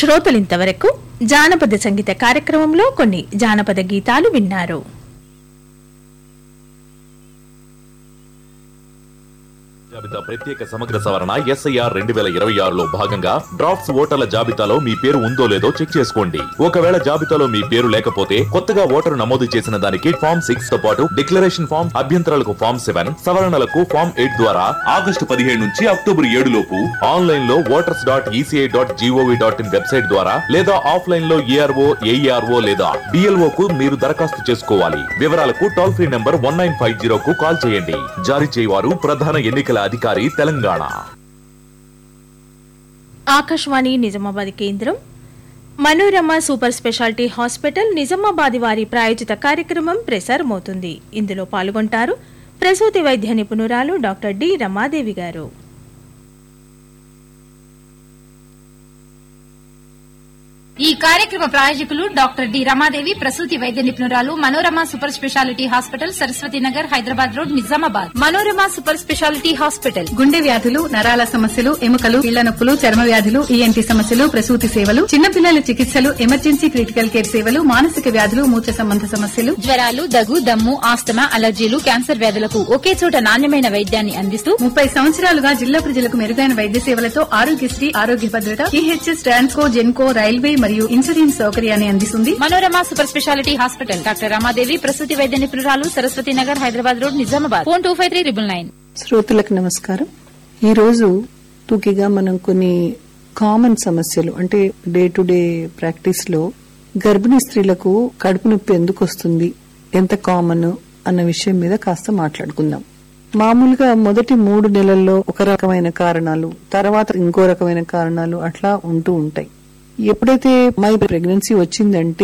శ్రోతలింతవరకు జానపద సంగీత కార్యక్రమంలో కొన్ని జానపద గీతాలు విన్నారు జాబితా ప్రత్యేక సమగ్ర సవరణ ఎస్ఐఆర్ రెండు వేల ఇరవై ఆరులో భాగంగా డ్రాఫ్ట్స్ ఓటర్ల జాబితాలో మీ పేరు ఉందో లేదో చెక్ చేసుకోండి ఒకవేళ జాబితాలో మీ పేరు లేకపోతే కొత్తగా ఓటరు నమోదు చేసిన దానికి ఫామ్ సిక్స్ తో పాటు డిక్లరేషన్ ఫామ్ అభ్యంతరాలకు ఫామ్ సెవెన్ సవరణలకు ఫామ్ ఎయిట్ ద్వారా ఆగస్టు పదిహేడు నుంచి అక్టోబర్ ఏడు లోపు ఆన్లైన్ లో voters dot ECI dot G O V dot in website ద్వారా లేదా ఆఫ్లైన్ లో ఏఆర్ఓ ఏఈఆర్ఓ లేదా డిఎల్ఓ కు మీరు దరఖాస్తు చేసుకోవాలి వివరాలకు toll free number one nine five zero కు కాల్ చేయండి జారీ చేయవారు ప్రధాన ఎన్నికల అధికారి తెలంగాణ ఆకాశవాణి నిజామాబాద్ కేంద్రం Manorama super speciality hospital Nizamabad వారి ప్రాయోజిత కార్యక్రమం ప్రసారమవుతుంది ఇందులో పాల్గొంటారు ప్రసూతి వైద్య నిపుణురాలు డాక్టర్ డి రమాదేవి గారు ఈ కార్యక్రమ ప్రాయోజకులు డాక్టర్ డి రమాదేవి ప్రసూతి వైద్య నిపుణురాలు Manorama super speciality hospital Saraswati Nagar Hyderabad road Nizamabad Manorama super speciality hospital గుండె వ్యాధులు నరాల సమస్యలు ఎముకలు కీళ్ల నొప్పులు చర్మ వ్యాధులు ఈఎన్టీ సమస్యలు ప్రసూతి సేవలు చిన్నపిల్లల చికిత్సలు ఎమర్జెన్సీ క్రిటికల్ కేర్ సేవలు మానసిక వ్యాధులు మూత్ర సంబంధ సమస్యలు జ్వరాలు దగ్గు దమ్ము ఆస్తమా అలర్జీలు క్యాన్సర్ వ్యాధులకు ఒకే చోట నాణ్యమైన వైద్యాన్ని అందిస్తూ ముప్పై సంవత్సరాలుగా జిల్లా ప్రజలకు మెరుగైన వైద్య సేవలతో ఆరోగ్యశ్రీ ఆరోగ్య భద్రత ఈహెచ్ఎస్ ట్రాన్స్కో జెన్కో రైల్వే మరియు ఇన్సూరెన్స్ సౌకర్యాన్ని అందిస్తుంది Manorama super speciality hospital doctor Ramadevi ప్రసూతి వైద్య నిపుణురాలు Saraswati Nagar Hyderabad road Nizamabad phone two five three triple nine శ్రోతలకు నమస్కారం ఈరోజు తూకిగా మనం కొన్ని కామన్ సమస్యలు అంటే డే టు డే ప్రాక్టీస్ లో గర్భిణీ స్త్రీలకు కడుపు నొప్పి ఎందుకు వస్తుంది ఎంత కామన్ అన్న విషయం మీద కాస్త మాట్లాడుకుందాం మామూలుగా మొదటి మూడు నెలల్లో ఒక రకమైన కారణాలు తర్వాత ఇంకో రకమైన కారణాలు అట్లా ఉంటూ ఉంటాయి ఎప్పుడైతే మై ప్రెగ్నెన్సీ వచ్చిందంటే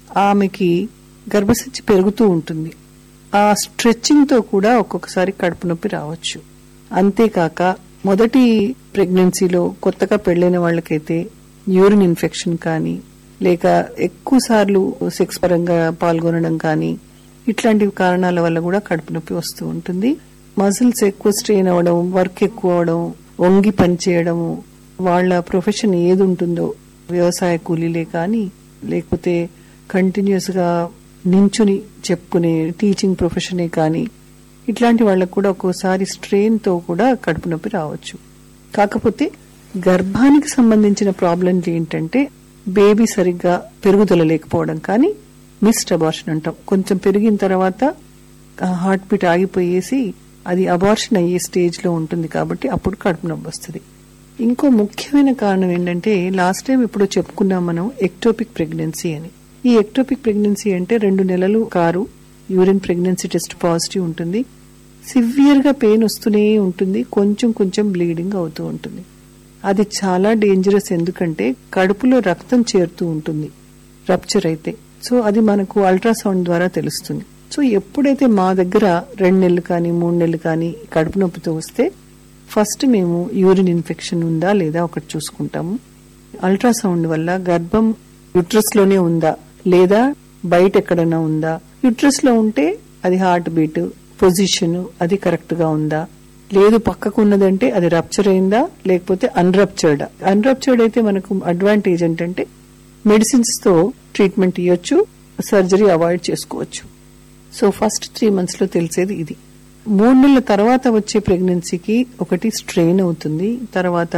ఆమెకి గర్భసంచి పెరుగుతూ ఉంటుంది ఆ స్ట్రెచ్చింగ్ తో కూడా ఒక్కొక్కసారి కడుపు నొప్పి రావచ్చు అంతేకాక మొదటి ప్రెగ్నెన్సీలో కొత్తగా పెళ్లైన వాళ్ళకైతే యూరిన్ ఇన్ఫెక్షన్ కానీ లేక ఎక్కువ సార్లు సెక్స్ పరంగా పాల్గొనడం కానీ ఇట్లాంటి కారణాల వల్ల కూడా కడుపు నొప్పి వస్తూ ఉంటుంది మజిల్స్ ఎక్కువ స్ట్రెయిన్ అవ్వడం వర్క్ ఎక్కువ అవడం వంగి పనిచేయడము వాళ్ళ ప్రొఫెషన్ ఏది ఉంటుందో వ్యవసాయ కూలీలే కానీ లేకపోతే కంటిన్యూస్ గా నించుని చెప్పుకునే టీచింగ్ ప్రొఫెషనే కానీ ఇట్లాంటి వాళ్ళకు కూడా ఒక్కోసారి స్ట్రెయిన్ తో కూడా కడుపు నొప్పి రావచ్చు కాకపోతే గర్భానికి సంబంధించిన ప్రాబ్లంలు ఏంటంటే బేబీ సరిగ్గా పెరుగుదల లేకపోవడం కానీ మిస్డ్ అబార్షన్ అంటాం కొంచెం పెరిగిన తర్వాత హార్ట్ బీట్ ఆగిపోయేసి అది అబార్షన్ అయ్యే స్టేజ్ లో ఉంటుంది కాబట్టి అప్పుడు కడుపు నొప్పి వస్తుంది ఇంకో ముఖ్యమైన కారణం ఏంటంటే లాస్ట్ టైం ఇప్పుడు చెప్పుకున్నాం మనం ఎక్టోపిక్ ప్రెగ్నెన్సీ అని ఈ ఎక్టోపిక్ ప్రెగ్నెన్సీ అంటే రెండు నెలలు కారు యూరిన్ ప్రెగ్నెన్సీ టెస్ట్ పాజిటివ్ ఉంటుంది సివియర్ గా పెయిన్ వస్తూనే ఉంటుంది కొంచెం కొంచెం బ్లీడింగ్ అవుతూ ఉంటుంది అది చాలా డేంజరస్ ఎందుకంటే కడుపులో రక్తం చేరుతూ ఉంటుంది రప్చర్ అయితే సో అది మనకు అల్ట్రాసౌండ్ ద్వారా తెలుస్తుంది సో ఎప్పుడైతే మా దగ్గర రెండు నెలలు కానీ మూడు నెలలు కానీ కడుపు నొప్పితో వస్తే ఫస్ట్ మేము యూరిన్ ఇన్ఫెక్షన్ ఉందా లేదా ఒకటి చూసుకుంటాము అల్ట్రాసౌండ్ వల్ల గర్భం యుట్రస్ లోనే ఉందా లేదా బయట ఎక్కడైనా ఉందా యుట్రస్ లో ఉంటే అది హార్ట్ బీట్ పొజిషన్ అది కరెక్ట్ గా ఉందా లేదు పక్కకు ఉన్నదంటే అది రప్చర్ అయిందా లేకపోతే అన్రప్చర్డ్ అన్రప్చర్డ్ అయితే మనకు అడ్వాంటేజ్ ఏంటంటే మెడిసిన్స్ తో ట్రీట్మెంట్ ఇవ్వచ్చు సర్జరీ అవాయిడ్ చేసుకోవచ్చు సో ఫస్ట్ త్రీ మంత్స్ లో తెలిసేది ఇది మూడు నెలల తర్వాత వచ్చే ప్రెగ్నెన్సీకి ఒకటి స్ట్రెయిన్ అవుతుంది తర్వాత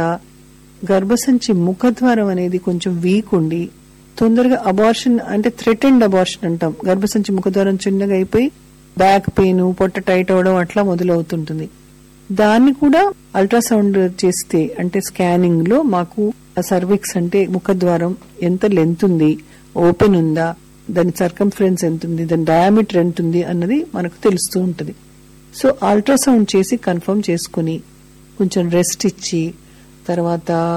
గర్భసంచి ముఖద్వారం అనేది కొంచెం వీక్ ఉండి తొందరగా అబార్షన్ అంటే థ్రెటెండ్ అబార్షన్ అంటాం గర్భసంచి ముఖద్వారం చిన్నగా అయిపోయి బ్యాక్ పెయిన్ పొట్ట టైట్ అవడం అట్లా మొదలవుతుంటుంది దాన్ని కూడా అల్ట్రాసౌండ్ చేస్తే అంటే స్కానింగ్ లో మాకు సర్విక్స్ అంటే ముఖద్వారం ఎంత లెంత్ ఉంది ఓపెన్ ఉందా దాని సర్కంఫరెన్స్ ఎంత ఉంది దాని డయామీటర్ ఎంత ఉంది అన్నది మనకు తెలుస్తూ ఉంటది సో అల్ట్రాసౌండ్ చేసి కన్ఫర్మ్ చేసుకుని కొంచెం రెస్ట్ ఇచ్చి తర్వాత